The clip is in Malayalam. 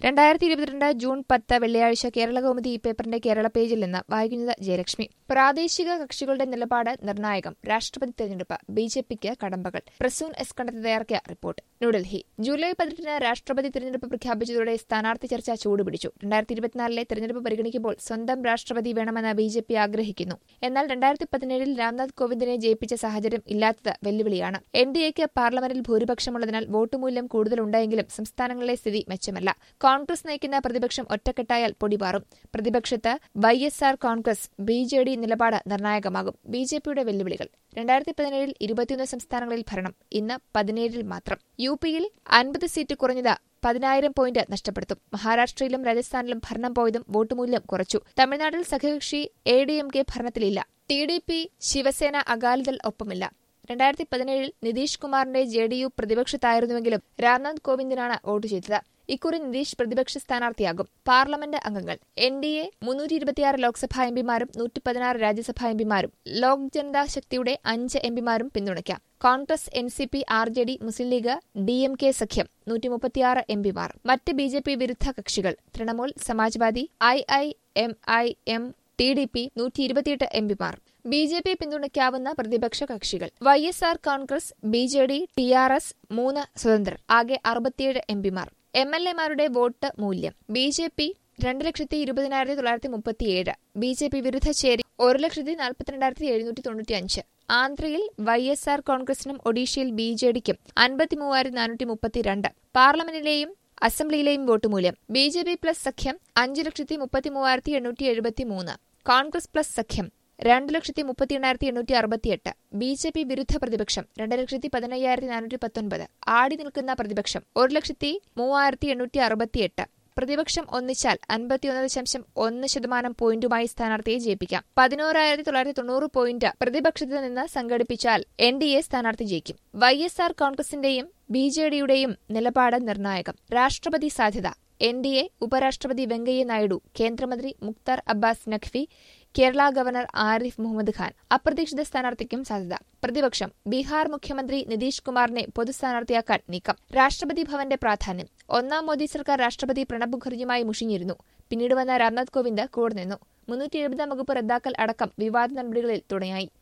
രണ്ടായിരത്തി ഇരുപത്തിരണ്ട് ജൂൺ പത്ത് വെള്ളിയാഴ്ച കേരളകൗമുദി ഈ പേപ്പറിന്റെ കേരള പേജിൽ നിന്ന് വായിക്കുന്നത് ജയലക്ഷ്മി പ്രാദേശിക കക്ഷികളുടെ നിലപാട് നിർണായകം രാഷ്ട്രപതി തെരഞ്ഞെടുപ്പ് ബി ജെ പിക്ക് കടമ്പകൾ പ്രസൂൺ എസ് കണ്ടത്ത് തയ്യാറാക്കിയ റിപ്പോർട്ട് ന്യൂഡൽഹി ജൂലൈ പതിനെട്ടിന് രാഷ്ട്രപതി തെരഞ്ഞെടുപ്പ് പ്രഖ്യാപിച്ചതോടെ സ്ഥാനാർത്ഥി ചർച്ച ചൂടുപിടിച്ചു രണ്ടായിരത്തി ഇരുപത്തിനാലിലെ തെരഞ്ഞെടുപ്പ് പരിഗണിക്കുമ്പോൾ സ്വന്തം രാഷ്ട്രപതി വേണമെന്ന് ബി ജെ പി ആഗ്രഹിക്കുന്നു എന്നാൽ രണ്ടായിരത്തി പതിനേഴിൽ രാംനാഥ് കോവിന്ദിനെ ജയിപ്പിച്ച സാഹചര്യം ഇല്ലാത്തത് വെല്ലുവിളിയാണ് എൻ ഡി എക്ക് പാർലമെന്റിൽ ഭൂരിപക്ഷമുള്ളതിനാൽ വോട്ട് മൂല്യം കൂടുതലുണ്ടായെങ്കിലും സംസ്ഥാനങ്ങളിലെ സ്ഥിതി മെച്ചമല്ല കോൺഗ്രസ് നയിക്കുന്ന പ്രതിപക്ഷം ഒറ്റക്കെട്ടായാൽ പൊടിപാറും പ്രതിപക്ഷത്ത് Y S R Congress B J D നിലപാട് നിർണായകമാകും ബി ജെ പിയുടെ വെല്ലുവിളികൾ രണ്ടായിരത്തി പതിനേഴിൽ ഇരുപത്തിയൊന്ന് സംസ്ഥാനങ്ങളിൽ ഭരണം ഇന്ന് പതിനേഴിൽ മാത്രം യു പിയിൽ അൻപത് സീറ്റ് കുറഞ്ഞത് പതിനായിരം പോയിന്റ് നഷ്ടപ്പെടുത്തും മഹാരാഷ്ട്രയിലും രാജസ്ഥാനിലും ഭരണം പോയതും വോട്ട് മൂല്യം കുറച്ചു തമിഴ്നാട്ടിൽ സഖ്യകക്ഷി എ ഡി എം കെ ഭരണത്തിലില്ല T D P Shiv Sena Akali Dal ഒപ്പമില്ല രണ്ടായിരത്തി പതിനേഴിൽ നിതീഷ് കുമാറിന്റെ ജെ ഡി യു പ്രതിപക്ഷത്തായിരുന്നുവെങ്കിലും രാംനാഥ് കോവിന്ദിനാണ് വോട്ട് ചെയ്തത് ഇക്കുറി നിതീഷ് പ്രതിപക്ഷ സ്ഥാനാർത്ഥിയാകും പാർലമെന്റ് അംഗങ്ങൾ എൻ ഡി എ മുന്നൂറ്റി ഇരുപത്തിയാറ് ലോക്സഭാ എംപിമാരും നൂറ്റി പതിനാറ് രാജ്യസഭാ എംപിമാരും ലോക് ജനതാ ശക്തിയുടെ അഞ്ച് എംപിമാരും പിന്തുണയ്ക്കാം Congress N C P R J D Muslim league D M K സഖ്യം നൂറ്റി മുപ്പത്തിയാറ് എംപിമാർ മറ്റ് ബി ജെ പി വിരുദ്ധ കക്ഷികൾ Trinamool Samajwadi I I M I M T D P നൂറ്റി ഇരുപത്തിയെട്ട് എംപിമാർ ബി ജെ പി പിന്തുണയ്ക്കാവുന്ന പ്രതിപക്ഷ കക്ഷികൾ Y S R Congress B J D T R S മൂന്ന് സ്വതന്ത്രർ ആകെ അറുപത്തിയേഴ് എംപിമാർ എം എൽ എമാരുടെ വോട്ട് മൂല്യം ബി ജെ പി രണ്ട് ലക്ഷത്തി ഇരുപതിനായിരത്തി തൊള്ളായിരത്തി മുപ്പത്തിയേഴ് ബി ജെ പി വിരുദ്ധ ചേരി ഒരു ലക്ഷത്തി നാൽപ്പത്തിരണ്ടായിരത്തി എഴുന്നൂറ്റി തൊണ്ണൂറ്റി അഞ്ച് ആന്ധ്രയിൽ വൈ എസ് ആർ കോൺഗ്രസിനും ഒഡീഷയിൽ ബി ജെ ഡിക്കും അൻപത്തി മൂവായിരത്തി നാനൂറ്റി മുപ്പത്തിരണ്ട് പാർലമെന്റിലെയും അസംബ്ലിയിലെയും വോട്ട് മൂല്യം ബി ജെ പി പ്ലസ് സഖ്യം അഞ്ച് ലക്ഷത്തി മുപ്പത്തി മൂവായിരത്തി എണ്ണൂറ്റി എഴുപത്തി മൂന്ന് കോൺഗ്രസ് പ്ലസ് സഖ്യം രണ്ട് ലക്ഷത്തി മുപ്പത്തി എണ്ണായിരത്തി എണ്ണൂറ്റി അറുപത്തിയെട്ട് ബി ജെ പി വിരുദ്ധ പ്രതിപക്ഷം രണ്ട് ലക്ഷത്തി പതിനയ്യായിരത്തി നാനൂറ്റി പത്തൊൻപത് ആടി നിൽക്കുന്ന പ്രതിപക്ഷം ഒരു ലക്ഷത്തി മൂവായിരത്തി എണ്ണൂറ്റി അറുപത്തിയെട്ട് പ്രതിപക്ഷം ഒന്നിച്ചാൽ അൻപത്തിയൊന്ന് ദശാംശം ഒന്ന് ശതമാനം പോയിന്റുമായി സ്ഥാനാർത്ഥിയെ ജയിപ്പിക്കാം പതിനോരായിരത്തി തൊള്ളായിരത്തി തൊണ്ണൂറ് പോയിന്റ് പ്രതിപക്ഷത്ത് നിന്ന് സംഘടിപ്പിച്ചാൽ എൻ ഡി എ സ്ഥാനാർത്ഥി ജയിക്കും വൈ എസ് ആർ കോൺഗ്രസിന്റെയും ബി ജെ ഡിയുടെയും നിലപാട് നിർണായകം രാഷ്ട്രപതി സാധ്യത എൻ ഡി എ ഉപരാഷ്ട്രപതി വെങ്കയ്യ നായിഡു കേന്ദ്രമന്ത്രി മുക്താർ അബ്ബാസ് നഖ്വി കേരള ഗവർണർ ആരിഫ് മുഹമ്മദ് ഖാൻ അപ്രതീക്ഷിത സ്ഥാനാർത്ഥിക്കും സാധ്യത പ്രതിപക്ഷം ബീഹാർ മുഖ്യമന്ത്രി നിതീഷ് കുമാറിനെ പൊതു സ്ഥാനാർത്ഥിയാക്കാൻ നീക്കം രാഷ്ട്രപതി ഭവന്റെ പ്രാധാന്യം ഒന്നാം മോദി സർക്കാർ രാഷ്ട്രപതി പ്രണബ് മുഖർജിയുമായി മുഷിഞ്ഞിരുന്നു പിന്നീട് വന്ന രാംനാഥ് കോവിന്ദ് കൂടെ നിന്നു മുന്നൂറ്റി എഴുപതാം വകുപ്പ് റദ്ദാക്കൽ അടക്കം വിവാദ നടപടികളിൽ തുണയായി